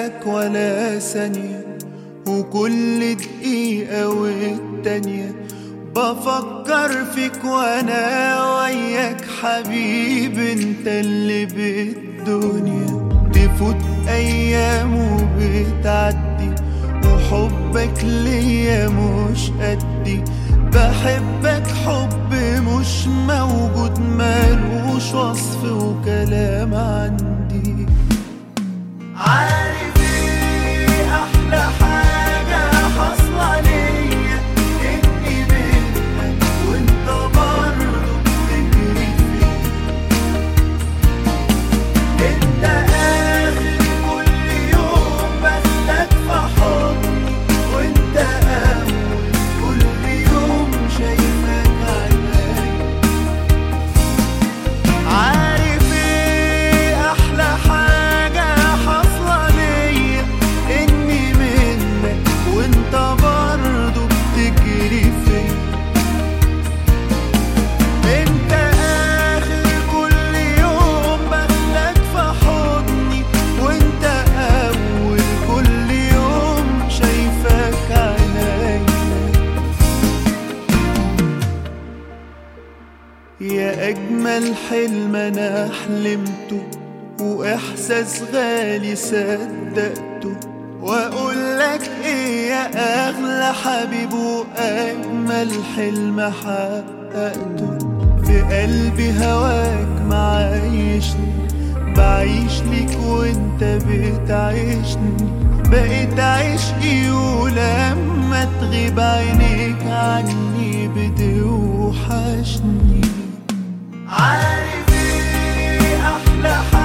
بنساك ولا ثانية وكل دقيقة والتانية بفكر فيك وانا وياك حبيب انت اللي بالدنيا تفوت ايام وبتعدي وحبك ليا مش قدي بحبك حب مش موجود مالوش وصف وكلام عندي عارف ايه احلى حاجة حاصلة ليا اني بينك وانت برضه بتجري فيا انت اخر كل يوم بسلك في حضني وانت اول كل يوم شايفك عيني عارف ايه احلى حاجة حاصلة ليا اني منك وانت برضه بتجري فيا انت اخر كل يوم بسلك في حضني وانت اول كل يوم شايفك عيني يا أجمل حلم أنا حلمته وإحساس غالي صدقته وأقول لك إيه يا أغلى حبيب وأجمل حلم حققته في قلبي هواك معايشني بعيش ليك وانت بتعيشني بقيت عشقي ولما تغيب عينيك عني بتوحشني عارف ايه احلى حاجة